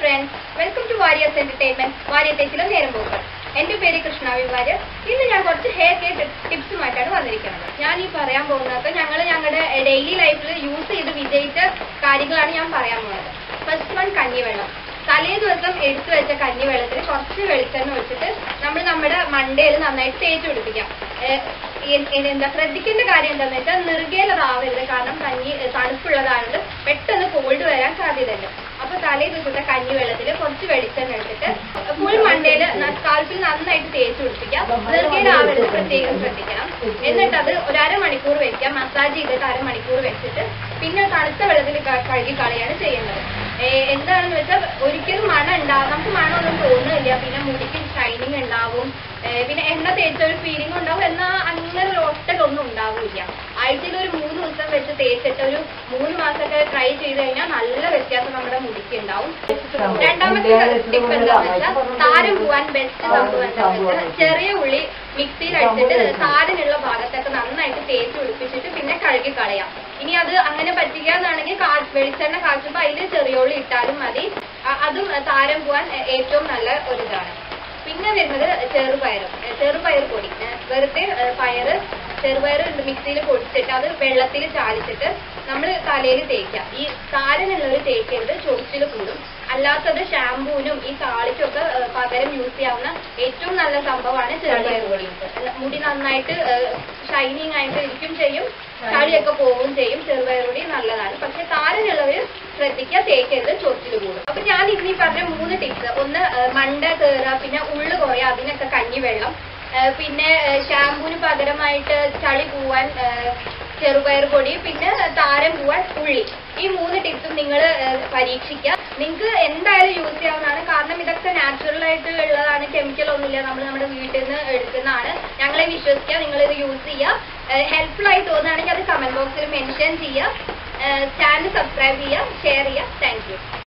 friends welcome to Warriors Entertainment വാര്യത്തേച്ചിലും നേരം പോകുമ്പോൾ എന്റെ പേര് കൃഷ്ണ വിവാര് ഇന്ന് ഞാൻ കുറച്ച് ഹെയർ കെയർ ടിപ്സുമായിട്ടാണ് വന്നിരിക്കുന്നത് ഞാൻ ഈ പറയാൻ പോകുന്നത് ഞങ്ങൾ ഞങ്ങളുടെ ഡെയിലി ലൈഫിൽ യൂസ് ചെയ്ത് വിജയിച്ച കാര്യങ്ങളാണ് ഞാൻ പറയാൻ പോകുന്നത് ഫസ്റ്റ് വൺ കഞ്ഞിവെള്ളം തലേ ദിവസം എടുത്തു വെച്ച കഞ്ഞിവെള്ളത്തിൽ കുറച്ച് വെളിച്ചെണ്ണ ഒഴിച്ചിട്ട് നമ്മൾ നമ്മുടെ മണ്ടയിൽ നന്നായിട്ട് തേച്ച് പിടിപ്പിക്കാം ഏഹ് എ- എ- എന്താ ശ്രദ്ധിക്കേണ്ട കാര്യം എന്താണെന്ന് വെച്ചാൽ നെറുകയിലതാവരുത് കാരണം കഞ്ഞി ഏഹ് തണുപ്പുള്ളതായത് പെട്ടെന്ന് കോൾഡ് വരാൻ സാധ്യതയുണ്ട് അപ്പൊ തലേ ദിവസത്തെ കഞ്ഞി വെള്ളത്തിൽ കുറച്ച് വെളിച്ചെണ്ണ എടുത്തിട്ട് ഫുൾ മണ്ടയിൽ സ്കാൽപ്പിൽ നന്നായിട്ട് തേച്ച് പിടിപ്പിക്കാം നെറുകയിലാവരുത് പ്രത്യേകം ശ്രദ്ധിക്കണം എന്നിട്ട് അത് ഒരു അരമണിക്കൂർ വെക്കാം മസാജ് ചെയ്തിട്ട് അരമണിക്കൂർ വെച്ചിട്ട് പിന്നെ തണുത്ത വെള്ളത്തിൽ ക- കഴുകി കളയാണ് ചെയ്യേണ്ടത് ഏഹ് എന്താണെന്ന് വെച്ചാൽ ഒരിക്കലും മണം ഉണ്ടാവും നമുക്ക് മണമൊന്നും തോന്നുന്നില്ല പിന്നെ മുടിക്ക് ഷൈനിങ് ഉണ്ടാവും ഏഹ് പിന്നെ എണ്ണ തേച്ച ഒരു ഫീലിംഗ് ഉണ്ടാവും എന്നാൽ അങ്ങനെ ഒരു ഒട്ടലൊന്നും ഉണ്ടാവില്ല ആഴ്ചയിൽ ഒരു മൂന്ന് ദിവസം വെച്ച് തേച്ചിട്ട് ഒരു മൂന്ന് മാസമൊക്കെ ട്രൈ ചെയ്ത് കഴിഞ്ഞാൽ നല്ല വ്യത്യാസം നമ്മുടെ മുടിക്ക് ഉണ്ടാവും രണ്ടാമത്തെ ടിപ്പ് എന്താണെന്ന് വെച്ചാൽ താരം പോവാൻ ബെസ്റ്റ് സംഭവം എന്താണെന്ന് വെച്ചാൽ ചെറിയ ഉള്ളി മിക്സിയിൽ അടിച്ചിട്ട് താരനുള്ള ഭാഗത്തൊക്കെ നന്നായിട്ട് തേച്ച് പിടിപ്പിച്ചിട്ട് പിന്നെ കഴുകി കളയാം ഇനി അത് അങ്ങനെ പറ്റില്ല എന്നാണെങ്കിൽ കാ- വെളിച്ചെണ്ണ കാച്ചുമ്പോൾ അതിൽ ചെറിയ ഉള്ളി ഇട്ടാലും മതി അ- അതും താരം പോവാൻ ഏ- ഏറ്റവും നല്ല ഒരു ഇതാണ് പിന്നെ വരുന്നത് ചെറുപയർ ചെറുപയർ പൊടി ഏ, വെറുതെ ഏ, പയറ് ചെറുപയർ മിക്സിയിൽ പൊടിച്ചിട്ട് അത് വെള്ളത്തിൽ ചാലിച്ചിട്ട് നമ്മൾ തലയിൽ തേക്കുക ഈ താരനുള്ളവർ തേക്കരുത് ചൊറിച്ചിൽ കൂടും അല്ലാത്തത് ഷാമ്പൂവിനും ഈ താളിക്കും ഒക്കെ ഏ, പകരം യൂസ് ചെയ്യാവുന്ന ഏറ്റവും നല്ല സംഭവമാണ് ചെറുപയർ പൊടി അല്ല, മുടി നന്നായിട്ട് ഷൈനിങ് ആയിട്ട് ഇരിക്കും ചെയ്യും ചളിയൊക്കെ പോവുകയും ചെയ്യും ചെറുപയർ പൊടി നല്ലതാണ് പക്ഷെ താരനുള്ളവർ ശ്രദ്ധിക്കുക തേക്കരുത് ചൊറിച്ചിൽ കൂടും അപ്പൊ ഞാൻ ഇനി പറഞ്ഞ മൂന്ന് ടിപ്സ് ഒന്ന് ഏ, മണ്ട കയറുക പിന്നെ ഉള്ളു കുറയുക അതിനൊക്കെ കഞ്ഞിവെള്ളം ഏ, പിന്നെ ഷാമ്പൂന് പകരമായിട്ട് ചളി പോവാൻ ഏ, ചെറുപയർ പൊടി പിന്നെ താരം പോവാൻ ഉള്ളി ഈ മൂന്ന് ടിപ്സും നിങ്ങൾ പരീക്ഷിക്കുക നിങ്ങൾക്ക് എന്തായാലും യൂസ് ചെയ്യാവുന്നതാണ് കാരണം ഇതൊക്കെ നാച്ചുറൽ ആയിട്ട് ഉള്ളതാണ് കെമിക്കൽ ഒന്നുമില്ല നമ്മൾ നമ്മുടെ വീട്ടിൽ നിന്ന് എടുക്കുന്നതാണ് ഞങ്ങളെ വിശ്വസിക്കുക നിങ്ങൾ ഇത് യൂസ് ചെയ്യുക ഹെൽപ്ഫുൾ ആയി തോന്നുകയാണെങ്കിൽ അത് കമന്റ് ബോക്സിൽ മെൻഷൻ ചെയ്യുക ചാനൽ സബ്സ്ക്രൈബ് ചെയ്യുക ഷെയർ ചെയ്യുക താങ്ക് യു